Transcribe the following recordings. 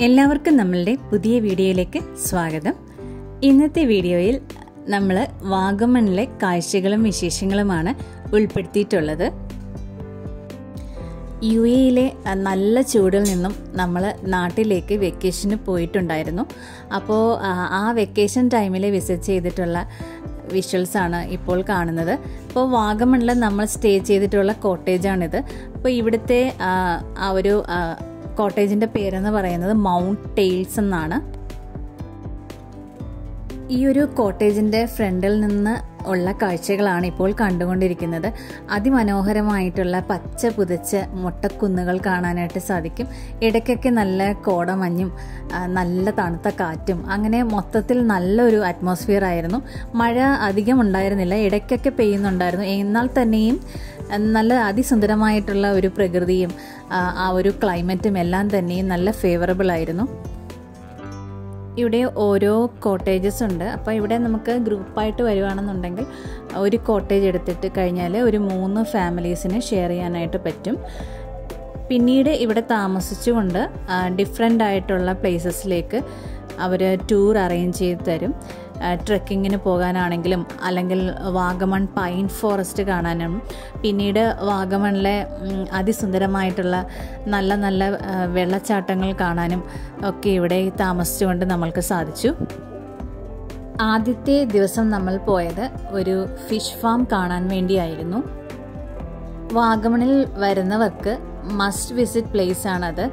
എല്ലാവർക്കും നമ്മളുടെ പുതിയ വീഡിയോയിലേക്ക് സ്വാഗതം ഇന്നത്തെ വീഡിയോയിൽ നമ്മൾ വാഗമണിലെ കാഴ്ചകളും വിശേഷങ്ങളുമാണ് ഉൾപ്പെടുത്തിയിട്ടുള്ളത് യു എയിലെ നല്ല ചൂടിൽ നിന്നും നമ്മൾ നാട്ടിലേക്ക് വെക്കേഷന് പോയിട്ടുണ്ടായിരുന്നു അപ്പോൾ ആ വെക്കേഷൻ ടൈമിൽ വിസിറ്റ് ചെയ്തിട്ടുള്ള വിഷ്വൽസ് ആണ് ഇപ്പോൾ കാണുന്നത് ഇപ്പോൾ വാഗമണിൽ നമ്മൾ സ്റ്റേ ചെയ്തിട്ടുള്ള കോട്ടേജാണിത് അപ്പോൾ ഇവിടുത്തെ ആ ഒരു കോട്ടേജിൻ്റെ പേരെന്ന് പറയുന്നത് മൗണ്ട് ടെയിൽസ് എന്നാണ് ഈ ഒരു കോട്ടേജിൻ്റെ ഫ്രണ്ടിൽ നിന്ന് ഉള്ള കാഴ്ചകളാണ് ഇപ്പോൾ കണ്ടുകൊണ്ടിരിക്കുന്നത് അതിമനോഹരമായിട്ടുള്ള പച്ച പുതച്ച മുട്ടക്കുന്നുകൾ കാണാനായിട്ട് സാധിക്കും ഇടയ്ക്കൊക്കെ നല്ല കോടമഞ്ഞും നല്ല തണുത്ത കാറ്റും അങ്ങനെ മൊത്തത്തിൽ നല്ലൊരു അറ്റ്മോസ്ഫിയർ ആയിരുന്നു മഴ അധികം ഉണ്ടായിരുന്നില്ല ഇടയ്ക്കൊക്കെ പെയ്യുന്നുണ്ടായിരുന്നു എന്നാൽ തന്നെയും നല്ല അതിസുന്ദരമായിട്ടുള്ള ഒരു പ്രകൃതിയും ആ ഒരു ക്ലൈമറ്റും എല്ലാം തന്നെയും നല്ല ഫേവറബിൾ ആയിരുന്നു ഇവിടെ ഓരോ കോട്ടേജസ് ഉണ്ട് അപ്പോൾ ഇവിടെ നമുക്ക് ഗ്രൂപ്പായിട്ട് വരുവാണെന്നുണ്ടെങ്കിൽ ഒരു കോട്ടേജ് എടുത്തിട്ട് കഴിഞ്ഞാൽ ഒരു മൂന്ന് ഫാമിലീസിന് ഷെയർ ചെയ്യാനായിട്ട് പറ്റും പിന്നീട് ഇവിടെ താമസിച്ചുകൊണ്ട് ഡിഫറെൻ്റ് ആയിട്ടുള്ള പ്ലേസസിലേക്ക് അവർ ടൂർ അറേഞ്ച് ചെയ്ത് തരും ട്രെക്കിങ്ങിന് പോകാനാണെങ്കിലും അല്ലെങ്കിൽ വാഗമൺ പൈൻ ഫോറസ്റ്റ് കാണാനും പിന്നീട് വാഗമണിലെ അതിസുന്ദരമായിട്ടുള്ള നല്ല നല്ല വെള്ളച്ചാട്ടങ്ങൾ കാണാനും ഒക്കെ ഇവിടെ താമസിച്ചുകൊണ്ട് നമ്മൾക്ക് സാധിച്ചു ആദ്യത്തെ ദിവസം നമ്മൾ പോയത് ഒരു ഫിഷ് ഫാം കാണാൻ വേണ്ടിയായിരുന്നു വാഗമണിൽ വരുന്നവർക്ക് മസ്റ്റ് വിസിറ്റ് പ്ലേസ് ആണത്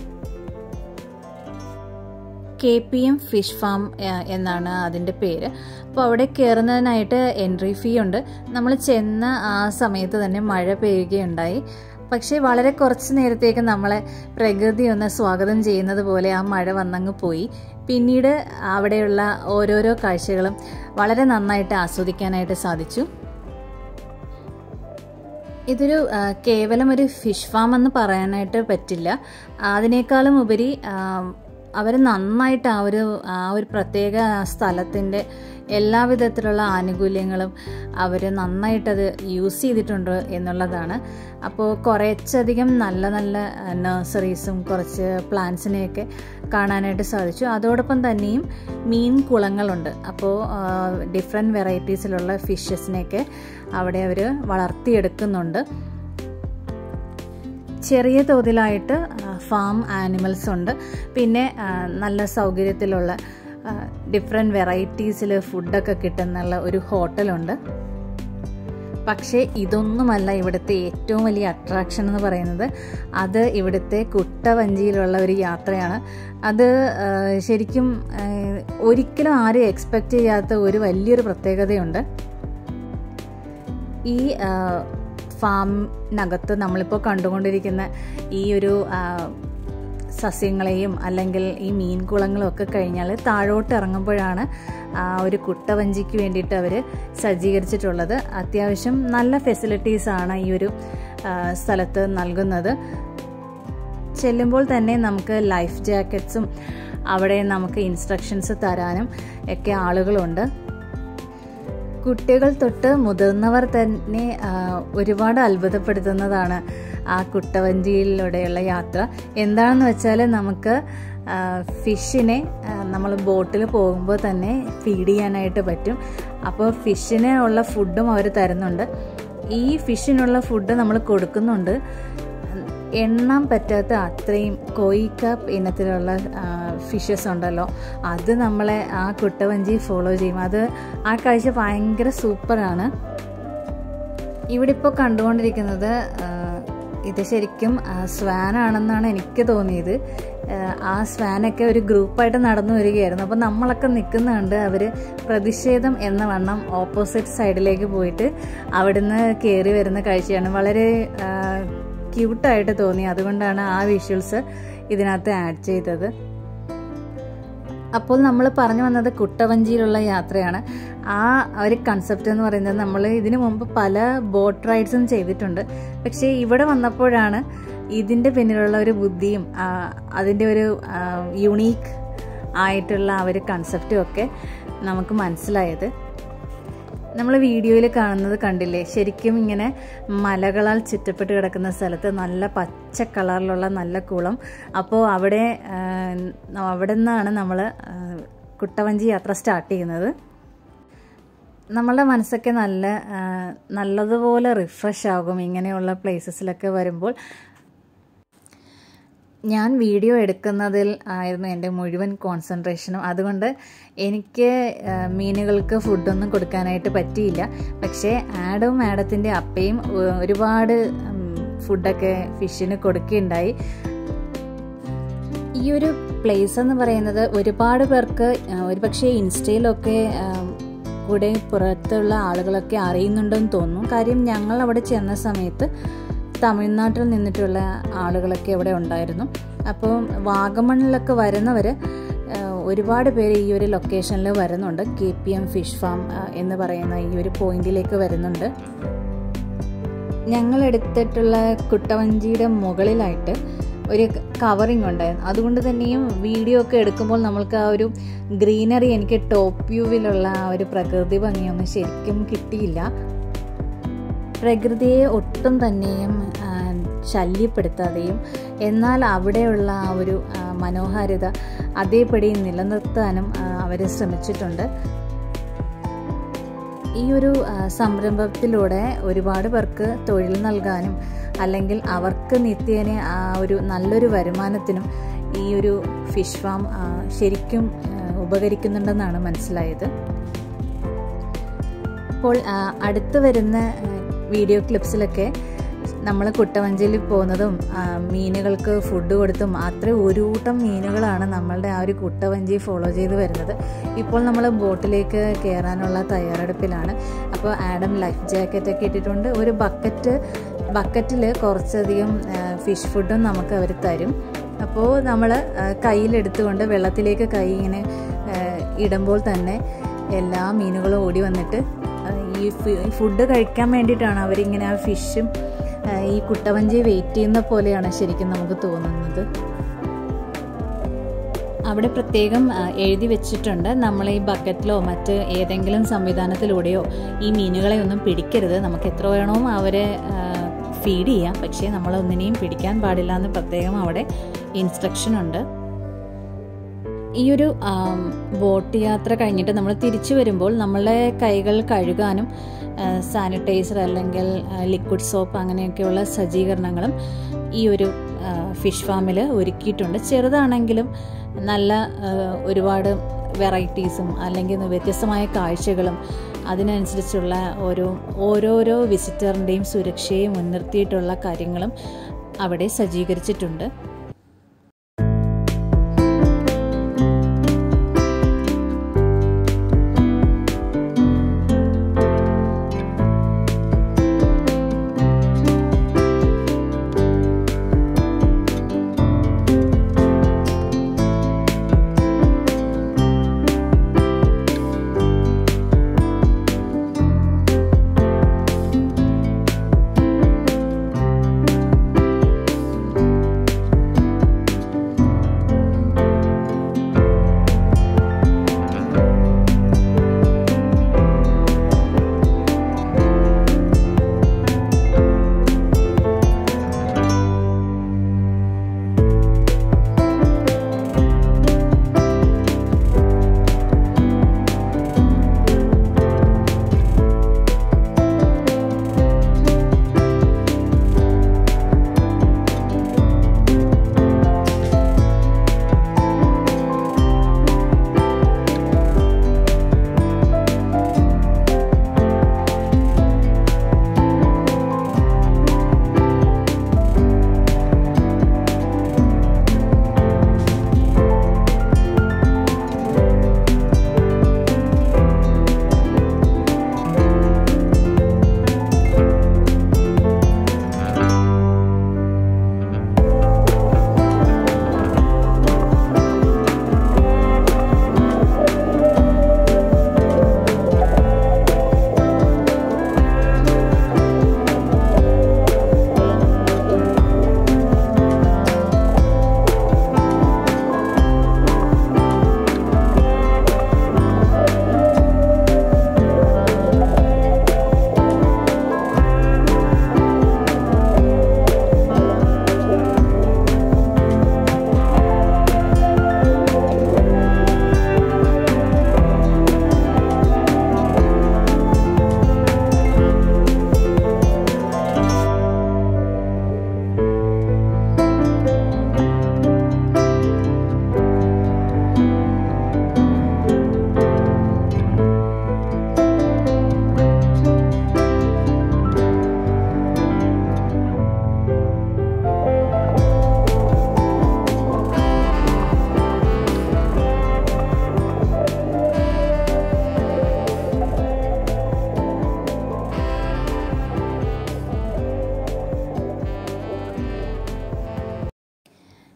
K P M fish farm എന്നാണ് അതിൻ്റെ പേര് അപ്പോൾ അവിടെ കയറുന്നതിനായിട്ട് എൻട്രി ഫീ ഉണ്ട് നമ്മൾ ചെന്ന ആ സമയത്ത് തന്നെ മഴ പെയ്യുകയുണ്ടായി പക്ഷേ വളരെ കുറച്ച് നേരത്തേക്ക് നമ്മളെ പ്രകൃതി ഒന്ന് സ്വാഗതം ചെയ്യുന്നത് പോലെ ആ മഴ വന്നങ്ങ് പോയി പിന്നീട് അവിടെയുള്ള ഓരോരോ കാഴ്ചകളും വളരെ നന്നായിട്ട് ആസ്വദിക്കാനായിട്ട് സാധിച്ചു ഇതൊരു കേവലം ഒരു ഫിഷ് ഫാം എന്ന് പറയാനായിട്ട് പറ്റില്ല അതിനേക്കാളും ഉപരി അവർ നന്നായിട്ട് ആ ഒരു ആ ഒരു പ്രത്യേക സ്ഥലത്തിൻ്റെ എല്ലാവിധത്തിലുള്ള ആനുകൂല്യങ്ങളും അവർ നന്നായിട്ടത് യൂസ് ചെയ്തിട്ടുണ്ട് എന്നുള്ളതാണ് അപ്പോൾ കുറച്ചധികം നല്ല നല്ല നഴ്സറീസും കുറച്ച് പ്ലാന്റ്സിനെയൊക്കെ കാണാനായിട്ട് സാധിച്ചു അതോടൊപ്പം തന്നെയും മീൻ കുളങ്ങളുണ്ട് അപ്പോൾ ഡിഫറെൻറ്റ് വെറൈറ്റീസിലുള്ള ഫിഷസിനെയൊക്കെ അവിടെ അവർ വളർത്തിയെടുക്കുന്നുണ്ട് ചെറിയ തോതിലായിട്ട് ഫാം ആനിമൽസ് ഉണ്ട് പിന്നെ നല്ല സൗകര്യത്തിലുള്ള ഡിഫറെൻറ്റ് വെറൈറ്റീസിൽ ഫുഡൊക്കെ കിട്ടുന്നുള്ള ഒരു ഹോട്ടലുണ്ട് പക്ഷേ ഇതൊന്നുമല്ല ഇവിടുത്തെ ഏറ്റവും വലിയ അട്രാക്ഷൻ എന്ന് പറയുന്നത് അത് ഇവിടുത്തെ കുട്ടവഞ്ചിയിലുള്ള ഒരു യാത്രയാണ് അത് ശരിക്കും ഒരിക്കലും ആരും എക്സ്പെക്റ്റ് ചെയ്യാത്ത ഒരു വലിയൊരു പ്രത്യേകതയുണ്ട് ഈ ഫാമിനകത്ത് നമ്മളിപ്പോൾ കണ്ടുകൊണ്ടിരിക്കുന്ന ഈ ഒരു സസ്യങ്ങളെയും അല്ലെങ്കിൽ ഈ മീൻകുളങ്ങളും ഒക്കെ കഴിഞ്ഞാൽ താഴോട്ട് ഇറങ്ങുമ്പോഴാണ് ആ ഒരു കുട്ടവഞ്ചിക്ക് വേണ്ടിയിട്ട് അവർ സജ്ജീകരിച്ചിട്ടുള്ളത് അത്യാവശ്യം നല്ല ഫെസിലിറ്റീസാണ് ഈ ഒരു സ്ഥലത്ത് നൽകുന്നത് ചെല്ലുമ്പോൾ തന്നെ നമുക്ക് ലൈഫ് ജാക്കറ്റ്സും അവിടെ നമുക്ക് ഇൻസ്ട്രക്ഷൻസ് തരാനും ഒക്കെ ആളുകളുണ്ട് കുട്ടികൾ തൊട്ട് മുതിർന്നവർ തന്നെ ഒരുപാട് അത്ഭുതപ്പെടുത്തുന്നതാണ് ആ കുട്ടവഞ്ചിയിലൂടെയുള്ള യാത്ര എന്താണെന്ന് വെച്ചാൽ നമുക്ക് ഫിഷിനെ നമ്മൾ ബോട്ടിൽ പോകുമ്പോൾ തന്നെ ഫീഡ് ചെയ്യാനായിട്ട് പറ്റും അപ്പോൾ ഫിഷിന് ഉള്ള ഫുഡും അവർ തരുന്നുണ്ട് ഈ ഫിഷിനുള്ള ഫുഡ് നമ്മൾ കൊടുക്കുന്നുണ്ട് എണ്ണാൻ പറ്റാത്ത അത്രയും കോയിക്കാപ്പ് ഇനത്തിലുള്ള ഫിഷസ് ഉണ്ടല്ലോ അത് നമ്മളെ ആ കുട്ടവഞ്ചി ഫോളോ ചെയ്യും അത് ആ കാഴ്ച ഭയങ്കര സൂപ്പറാണ് ഇവിടെ ഇപ്പോൾ കണ്ടുകൊണ്ടിരിക്കുന്നത് ഇത് ശരിക്കും സ്വാനാണെന്നാണ് എനിക്ക് തോന്നിയത് ആ സ്വാനൊക്കെ ഒരു ഗ്രൂപ്പായിട്ട് നടന്നു വരികയായിരുന്നു അപ്പോൾ നമ്മളൊക്കെ നിൽക്കുന്നുണ്ട് അവർ പ്രതിഷേധം എന്ന വണ്ണം ഓപ്പോസിറ്റ് സൈഡിലേക്ക് പോയിട്ട് അവിടുന്ന് കയറി വരുന്ന കാഴ്ചയാണ് വളരെ ക്യൂട്ടായിട്ട് തോന്നി അതുകൊണ്ടാണ് ആ വിഷ്വൽസ് ഇതിനകത്ത് ആഡ് ചെയ്തത് അപ്പോൾ നമ്മൾ പറഞ്ഞു വന്നത് കുട്ടവഞ്ചിയിലുള്ള യാത്രയാണ് ആ ഒരു കൺസെപ്റ്റ് എന്ന് പറയുന്നത് നമ്മൾ ഇതിനു മുമ്പ് പല ബോട്ട് റൈഡ്സും ചെയ്തിട്ടുണ്ട് പക്ഷേ ഇവിടെ വന്നപ്പോഴാണ് ഇതിൻ്റെ പിന്നിലുള്ള ഒരു ബുദ്ധിയും അതിൻ്റെ ഒരു യുണീക്ക് ആയിട്ടുള്ള ആ ഒരു കൺസെപ്റ്റും ഒക്കെ നമുക്ക് മനസ്സിലായത് നമ്മൾ വീഡിയോയിൽ കാണുന്നത് കണ്ടില്ലേ ശരിക്കും ഇങ്ങനെ മലകളാൽ ചുറ്റപ്പെട്ട് കിടക്കുന്ന സ്ഥലത്ത് നല്ല പച്ച കളറിലുള്ള നല്ല കുളം അപ്പോൾ അവിടെ അവിടെ നിന്നാണ് നമ്മൾ കുട്ടവഞ്ചി യാത്ര സ്റ്റാർട്ട് ചെയ്യുന്നത് നമ്മളുടെ മനസ്സൊക്കെ നല്ല നല്ലതുപോലെ റിഫ്രഷ് ആകും ഇങ്ങനെയുള്ള പ്ലേസസിലൊക്കെ വരുമ്പോൾ ഞാൻ വീഡിയോ എടുക്കുന്നതിൽ ആയിരുന്നു എൻ്റെ മുഴുവൻ കോൺസെൻട്രേഷനും അതുകൊണ്ട് എനിക്ക് മീനുകൾക്ക് ഫുഡൊന്നും കൊടുക്കാനായിട്ട് പറ്റിയില്ല പക്ഷേ ആഡവും ആഡത്തിൻ്റെ അപ്പയും ഒരുപാട് ഫുഡൊക്കെ ഫിഷിന് കൊടുക്കുകയുണ്ടായി ഈ ഒരു പ്ലേസ് എന്ന് പറയുന്നത് ഒരുപാട് പേർക്ക് ഒരുപക്ഷെ ഇൻസ്റ്റയിലൊക്കെ കൂടെ പുറത്തുള്ള ആളുകളൊക്കെ അറിയുന്നുണ്ടെന്ന് തോന്നുന്നു കാര്യം ഞങ്ങൾ അവിടെ ചെന്ന സമയത്ത് തമിഴ്നാട്ടിൽ നിന്നിട്ടുള്ള ആളുകളൊക്കെ അവിടെ ഉണ്ടായിരുന്നു അപ്പോൾ വാഗമണ്ണിലൊക്കെ വരുന്നവർ ഒരുപാട് പേര് ഈ ഒരു ലൊക്കേഷനിൽ വരുന്നുണ്ട് K P M fish farm എന്ന് പറയുന്ന ഈ ഒരു പോയിന്റിലേക്ക് വരുന്നുണ്ട് ഞങ്ങൾ എടുത്തിട്ടുള്ള കുട്ടവഞ്ചിയുടെ മുകളിലായിട്ട് ഒരു കവറിങ് ഉണ്ടായിരുന്നു അതുകൊണ്ട് തന്നെയും വീഡിയോ ഒക്കെ എടുക്കുമ്പോൾ നമ്മൾക്ക് ആ ഒരു ഗ്രീനറി എനിക്ക് ടോപ്പ് വ്യൂവിലുള്ള ആ ഒരു പ്രകൃതി ഭംഗിയൊന്നും ശരിക്കും കിട്ടിയില്ല പ്രകൃതിയെ ഒട്ടും തന്നെയും ശല്യപ്പെടുത്താതെയും എന്നാൽ അവിടെയുള്ള ആ ഒരു മനോഹാരിത അതേപടി നിലനിർത്താനും അവർ ശ്രമിച്ചിട്ടുണ്ട് ഈ ഒരു സംരംഭത്തിലൂടെ ഒരുപാട് പേർക്ക് തൊഴിൽ നൽകാനും അല്ലെങ്കിൽ അവർക്ക് നിത്യേന ആ ഒരു നല്ലൊരു വരുമാനത്തിനും ഈ ഒരു ഫിഷ് ഫാം ശരിക്കും ഉപകരിക്കുന്നുണ്ടെന്നാണ് മനസ്സിലായത് അപ്പോൾ അടുത്ത് വരുന്ന വീഡിയോ ക്ലിപ്സിലൊക്കെ നമ്മൾ കുട്ടവഞ്ചിയിൽ പോകുന്നതും മീനുകൾക്ക് ഫുഡ് കൊടുത്തും അത്ര ഒരു കൂട്ടം മീനുകളാണ് നമ്മളുടെ ആ ഒരു കുട്ടവഞ്ചി ഫോളോ ചെയ്ത് വരുന്നത് ഇപ്പോൾ നമ്മൾ ബോട്ടിലേക്ക് കയറാനുള്ള തയ്യാറെടുപ്പിലാണ് അപ്പോൾ ആഡം ലൈഫ് ജാക്കറ്റൊക്കെ ഇട്ടിട്ടുണ്ട് ഒരു ബക്കറ്റ് ബക്കറ്റിൽ കുറച്ചധികം ഫിഷ് ഫുഡും നമുക്ക് അവർ തരും അപ്പോൾ നമ്മൾ കയ്യിലെടുത്തുകൊണ്ട് വെള്ളത്തിലേക്ക് കൈ ഇങ്ങനെ ഇടുമ്പോൾ തന്നെ എല്ലാ മീനുകളും ഓടി വന്നിട്ട് ഈ ഫുഡ് കഴിക്കാൻ വേണ്ടിയിട്ടാണ് അവരിങ്ങനെ ആ ഫിഷും ഈ കുട്ടവഞ്ചി വെയിറ്റ് ചെയ്യുന്ന പോലെയാണ് ശരിക്കും നമുക്ക് തോന്നുന്നത് അവിടെ പ്രത്യേകം എഴുതി വെച്ചിട്ടുണ്ട് നമ്മൾ ഈ ബക്കറ്റിലോ മറ്റ് ഏതെങ്കിലും സംവിധാനത്തിലൂടെയോ ഈ മീനുകളെ ഒന്നും പിടിക്കരുത് നമുക്ക് എത്ര വേണോ അവരെ ഫീഡ് ചെയ്യാം പക്ഷേ നമ്മളൊന്നിനെയും പിടിക്കാൻ പാടില്ല എന്ന് പ്രത്യേകം അവിടെ ഇൻസ്ട്രക്ഷൻ ഉണ്ട് ഈ ഒരു ബോട്ട് യാത്ര കഴിഞ്ഞിട്ട് നമ്മൾ തിരിച്ചു വരുമ്പോൾ നമ്മളെ കൈകൾ കഴുകാനും സാനിറ്റൈസർ അല്ലെങ്കിൽ ലിക്വിഡ് സോപ്പ് അങ്ങനെയൊക്കെയുള്ള സജ്ജീകരണങ്ങളും ഈ ഒരു ഫിഷ് ഫാമിൽ ഒരുക്കിയിട്ടുണ്ട് ചെറുതാണെങ്കിലും നല്ല ഒരുപാട് വെറൈറ്റീസും അല്ലെങ്കിൽ വ്യത്യസ്തമായ കാഴ്ചകളും അതിനനുസരിച്ചുള്ള ഓരോ ഓരോരോ വിസിറ്ററിൻ്റെയും സുരക്ഷയെ മുൻനിർത്തിയിട്ടുള്ള കാര്യങ്ങളും അവിടെ സജ്ജീകരിച്ചിട്ടുണ്ട്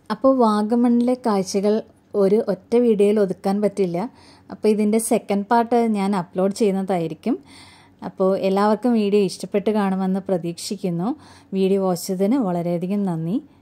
അപ്പോൾ വാഗമണിലെ കാഴ്ചകൾ ഒരു ഒറ്റ വീഡിയോയിൽ ഒതുക്കാൻ പറ്റില്ല അപ്പോൾ ഇതിൻ്റെ സെക്കൻഡ് പാർട്ട് ഞാൻ അപ്ലോഡ് ചെയ്യുന്നതായിരിക്കും അപ്പോൾ എല്ലാവർക്കും വീഡിയോ ഇഷ്ടപ്പെട്ട് കാണുമെന്ന് പ്രതീക്ഷിക്കുന്നു വീഡിയോ വാച്ചതിന് വളരെയധികം നന്ദി